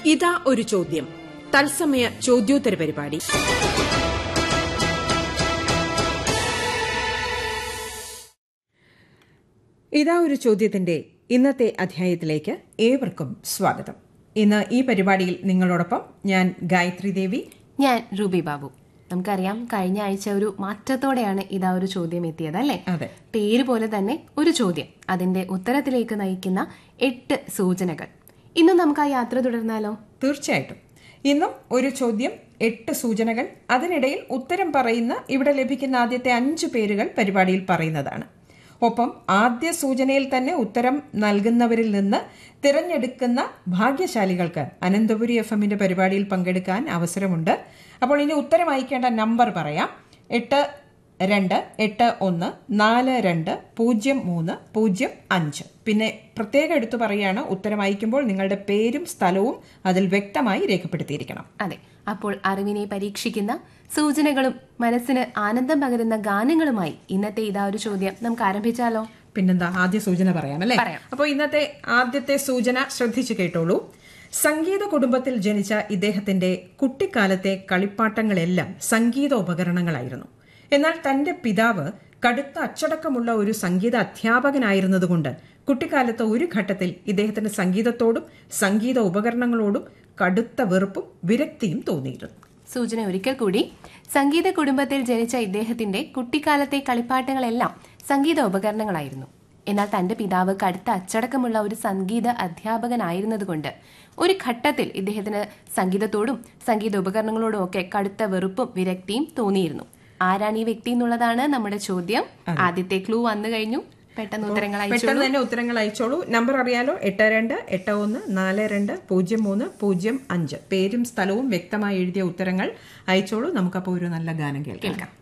ഇതാ ഒരു ചോദ്യം തത്സമയ ചോദ്യോത്തര പരിപാടി ഇതാ ഒരു ചോദ്യത്തിന്റെ ഇന്നത്തെ അധ്യായത്തിലേക്ക് ഏവർക്കും സ്വാഗതം ഇന്ന് ഈ പരിപാടിയിൽ നിങ്ങളോടൊപ്പം ഞാൻ ഗായത്രി ദേവി ഞാൻ റൂബി ബാബു നമുക്കറിയാം കഴിഞ്ഞ ആഴ്ച ഒരു മാറ്റത്തോടെയാണ് ഇതാ ഒരു ചോദ്യം എത്തിയത് അല്ലേ അതെ പേര് പോലെ തന്നെ ഒരു ചോദ്യം അതിന്റെ ഉത്തരത്തിലേക്ക് നയിക്കുന്ന എട്ട് സൂചനകൾ ഇന്നും നമുക്ക് ആ യാത്ര തുടർന്നാലോ തീർച്ചയായിട്ടും ഇന്നും ഒരു ചോദ്യം എട്ട് സൂചനകൾ അതിനിടയിൽ ഉത്തരം പറയുന്ന ഇവിടെ ലഭിക്കുന്ന ആദ്യത്തെ അഞ്ച് പേരുകൾ പരിപാടിയിൽ പറയുന്നതാണ് ഒപ്പം ആദ്യ സൂചനയിൽ തന്നെ ഉത്തരം നൽകുന്നവരിൽ നിന്ന് തിരഞ്ഞെടുക്കുന്ന ഭാഗ്യശാലികൾക്ക് അനന്തപുരി എഫ് എമ്മിന്റെ പരിപാടിയിൽ പങ്കെടുക്കാൻ അവസരമുണ്ട് അപ്പോൾ ഇനി ഉത്തരം അയക്കേണ്ട നമ്പർ പറയാം എട്ട് രണ്ട് എട്ട് ഒന്ന് നാല് രണ്ട് പൂജ്യം മൂന്ന് പൂജ്യം അഞ്ച് പിന്നെ പ്രത്യേകം എടുത്തു പറയുകയാണ് ഉത്തരം അയക്കുമ്പോൾ നിങ്ങളുടെ പേരും സ്ഥലവും അതിൽ വ്യക്തമായി രേഖപ്പെടുത്തിയിരിക്കണം അതെ അപ്പോൾ അറിവിനെ പരീക്ഷിക്കുന്ന സൂചനകളും മനസ്സിന് ആനന്ദം പകരുന്ന ഗാനങ്ങളുമായി ഇന്നത്തെ ഇതാ ഒരു ചോദ്യം നമുക്ക് ആരംഭിച്ചാലോ പിന്നെന്താ ആദ്യ സൂചന പറയാം അല്ലേ പറയാം. അപ്പോൾ ഇന്നത്തെ ആദ്യത്തെ സൂചന ശ്രദ്ധിച്ചു കേട്ടോളൂ സംഗീത കുടുംബത്തിൽ ജനിച്ച ഇദ്ദേഹത്തിന്റെ കുട്ടിക്കാലത്തെ കളിപ്പാട്ടങ്ങളെല്ലാം സംഗീത ഉപകരണങ്ങളായിരുന്നു എന്നാൽ തന്റെ പിതാവ് കടുത്ത അച്ചടക്കമുള്ള ഒരു സംഗീത അധ്യാപകനായിരുന്നതുകൊണ്ട് കുട്ടിക്കാലത്ത് ഒരു ഘട്ടത്തിൽ ഇദ്ദേഹത്തിന് സംഗീതത്തോടും സംഗീത ഉപകരണങ്ങളോടും കടുത്ത വെറുപ്പും വിരക്തിയും തോന്നിയിരുന്നു സൂചന ഒരിക്കൽ കൂടി സംഗീത കുടുംബത്തിൽ ജനിച്ച ഇദ്ദേഹത്തിന്റെ കുട്ടിക്കാലത്തെ കളിപ്പാട്ടങ്ങളെല്ലാം സംഗീത ഉപകരണങ്ങളായിരുന്നു എന്നാൽ തന്റെ പിതാവ് കടുത്ത അച്ചടക്കമുള്ള ഒരു സംഗീത അധ്യാപകനായിരുന്നതുകൊണ്ട് ഒരു ഘട്ടത്തിൽ ഇദ്ദേഹത്തിന് സംഗീതത്തോടും സംഗീത ഉപകരണങ്ങളോടും ഒക്കെ കടുത്ത വെറുപ്പും വിരക്തിയും തോന്നിയിരുന്നു ആരാണ് ഈ വ്യക്തി എന്നുള്ളതാണ് നമ്മുടെ ചോദ്യം ആദ്യത്തെ ക്ലൂ വന്നു കഴിഞ്ഞു പെട്ടെന്ന് ഉത്തരങ്ങൾ അയച്ചു പെട്ടെന്ന് തന്നെ ഉത്തരങ്ങൾ അയച്ചോളൂ നമ്പർ അറിയാലോ എട്ട് രണ്ട് എട്ട് ഒന്ന് നാല് രണ്ട് പൂജ്യം മൂന്ന് പൂജ്യം അഞ്ച് പേരും സ്ഥലവും വ്യക്തമായി എഴുതിയ ഉത്തരങ്ങൾ അയച്ചോളൂ നമുക്കപ്പോൾ ഒരു നല്ല ഗാനം കേൾക്കാം കേൾക്കാം